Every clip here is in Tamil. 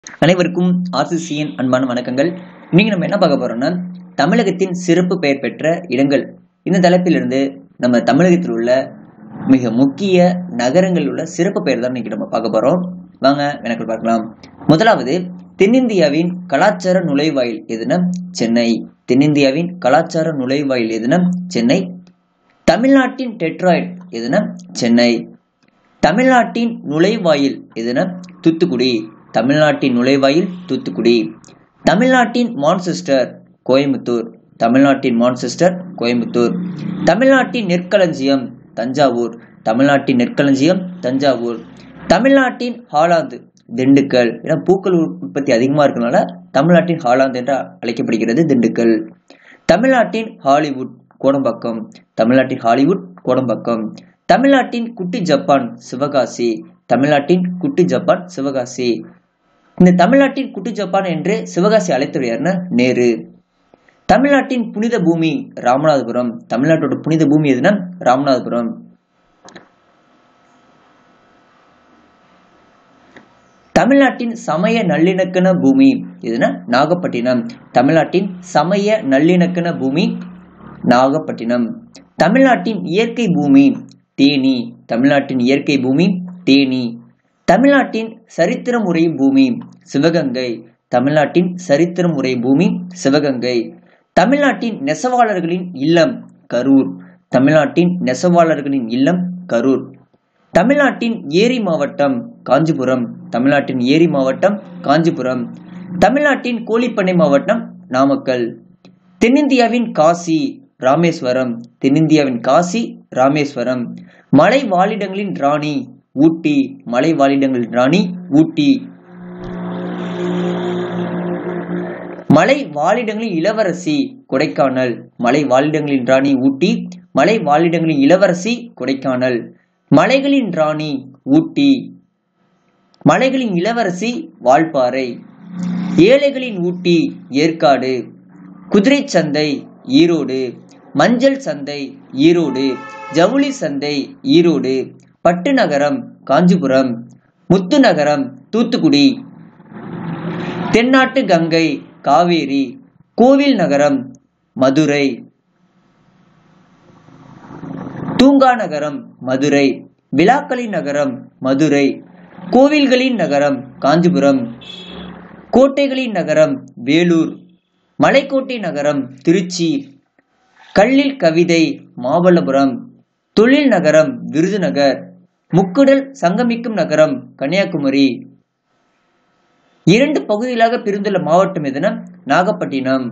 அனைவருக்கும் ஆர்சிசியின் அன்பான வணக்கங்கள் இன்னைக்கு நம்ம என்ன பார்க்க போறோம்னா தமிழகத்தின் சிறப்பு பெயர் பெற்ற இடங்கள் இந்த தலைப்பிலிருந்து நம்ம தமிழகத்தில் உள்ள மிக முக்கிய நகரங்களில் உள்ள சிறப்பு பெயர் தான் இன்னைக்கு நம்ம பார்க்க போறோம் வாங்க எனக்கு பார்க்கலாம் முதலாவது தென்னிந்தியாவின் கலாச்சார நுழைவாயில் எதுனா சென்னை தென்னிந்தியாவின் கலாச்சார நுழைவாயில் எதுனா சென்னை தமிழ்நாட்டின் டெட்ராய்ட் எதுனா சென்னை தமிழ்நாட்டின் நுழைவாயில் எதுனா தூத்துக்குடி தமிழ்நாட்டின் நுழைவாயில் தூத்துக்குடி தமிழ்நாட்டின் மான்செஸ்டர் கோயம்புத்தூர் தமிழ்நாட்டின் மான்செஸ்டர் கோயம்புத்தூர் தமிழ்நாட்டின் நெற்களஞ்சியம் தஞ்சாவூர் தமிழ்நாட்டின் நெற்களஞ்சியம் தஞ்சாவூர் தமிழ்நாட்டின் ஹாலாந்து திண்டுக்கல் ஏன்னா பூக்கள் உற்பத்தி அதிகமாக இருக்கனால தமிழ்நாட்டின் ஹாலாந்து என்று அழைக்கப்படுகிறது திண்டுக்கல் தமிழ்நாட்டின் ஹாலிவுட் கோடம்பாக்கம் தமிழ்நாட்டின் ஹாலிவுட் கோடம்பாக்கம் தமிழ்நாட்டின் குட்டி ஜப்பான் சிவகாசி தமிழ்நாட்டின் குட்டி ஜப்பான் சிவகாசி இந்த தமிழ்நாட்டின் குட்டி ஜப்பான் என்று சிவகாசி அழைத்தவர் யாருன்னா நேரு தமிழ்நாட்டின் புனித பூமி ராமநாதபுரம் தமிழ்நாட்டோட புனித பூமி எதுனா ராமநாதபுரம் தமிழ்நாட்டின் சமய நல்லிணக்கண பூமி எதுனா நாகப்பட்டினம் தமிழ்நாட்டின் சமய நல்லிணக்கண பூமி நாகப்பட்டினம் தமிழ்நாட்டின் இயற்கை பூமி தேனி தமிழ்நாட்டின் இயற்கை பூமி தேனி தமிழ்நாட்டின் சரித்திரம் உரையும் பூமி சிவகங்கை தமிழ்நாட்டின் சரித்திரம் உரை பூமி சிவகங்கை தமிழ்நாட்டின் நெசவாளர்களின் இல்லம் கரூர் தமிழ்நாட்டின் நெசவாளர்களின் இல்லம் கரூர் தமிழ்நாட்டின் ஏரி மாவட்டம் காஞ்சிபுரம் தமிழ்நாட்டின் ஏரி மாவட்டம் காஞ்சிபுரம் தமிழ்நாட்டின் கோழிப்பண்ணை மாவட்டம் நாமக்கல் தென்னிந்தியாவின் காசி ராமேஸ்வரம் தென்னிந்தியாவின் காசி ராமேஸ்வரம் மலை வாழிடங்களின் ராணி ஊட்டி மலை வாழிடங்களின் ராணி ஊட்டி மலை வாழிடங்களின் இளவரசி கொடைக்கானல் மலை வாழிடங்களின் ராணி ஊட்டி மலை வாழிடங்களின் இளவரசி கொடைக்கானல் மலைகளின் ராணி ஊட்டி மலைகளின் இளவரசி வால்பாறை ஏழைகளின் ஊட்டி ஏற்காடு குதிரை சந்தை ஈரோடு மஞ்சள் சந்தை ஈரோடு ஜவுளி சந்தை ஈரோடு பட்டு நகரம் காஞ்சிபுரம் முத்து நகரம் தூத்துக்குடி தென்னாட்டு கங்கை காவேரி கோவில் நகரம் மதுரை தூங்கா நகரம் மதுரை விழாக்களின் நகரம் மதுரை கோவில்களின் நகரம் காஞ்சிபுரம் கோட்டைகளின் நகரம் வேலூர் மலைக்கோட்டை நகரம் திருச்சி கல்லில் கவிதை மாமல்லபுரம் தொழில் நகரம் விருதுநகர் முக்குடல் சங்கமிக்கும் நகரம் கன்னியாகுமரி இரண்டு பகுதிகளாக பிரிந்துள்ள மாவட்டம் எதுனா நாகப்பட்டினம்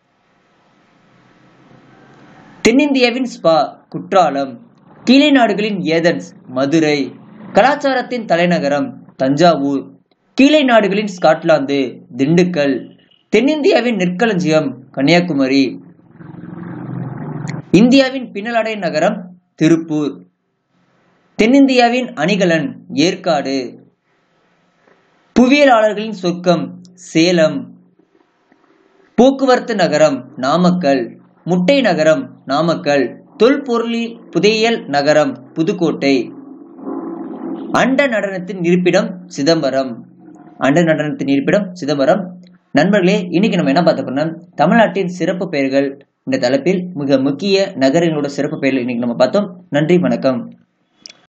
தென்னிந்தியாவின் ஸ்பா குற்றாலம் கீழே நாடுகளின் ஏதன்ஸ் மதுரை கலாச்சாரத்தின் தலைநகரம் தஞ்சாவூர் கீழே நாடுகளின் ஸ்காட்லாந்து திண்டுக்கல் தென்னிந்தியாவின் நெற்களஞ்சியம் கன்னியாகுமரி இந்தியாவின் பின்னலாடை நகரம் திருப்பூர் தென்னிந்தியாவின் அணிகலன் ஏற்காடு புவியியலாளர்களின் சொர்க்கம் சேலம் போக்குவரத்து நகரம் நாமக்கல் முட்டை நகரம் நாமக்கல் தொல்பொருளில் புதையல் நகரம் புதுக்கோட்டை அண்ட நடனத்தின் இருப்பிடம் சிதம்பரம் அண்ட நடனத்தின் இருப்பிடம் சிதம்பரம் நண்பர்களே இன்னைக்கு நம்ம என்ன பார்த்த போறோம்னா தமிழ்நாட்டின் சிறப்பு பெயர்கள் இந்த தலைப்பில் மிக முக்கிய நகரங்களோட சிறப்பு பெயர்கள் இன்னைக்கு நம்ம பார்த்தோம் நன்றி வணக்கம்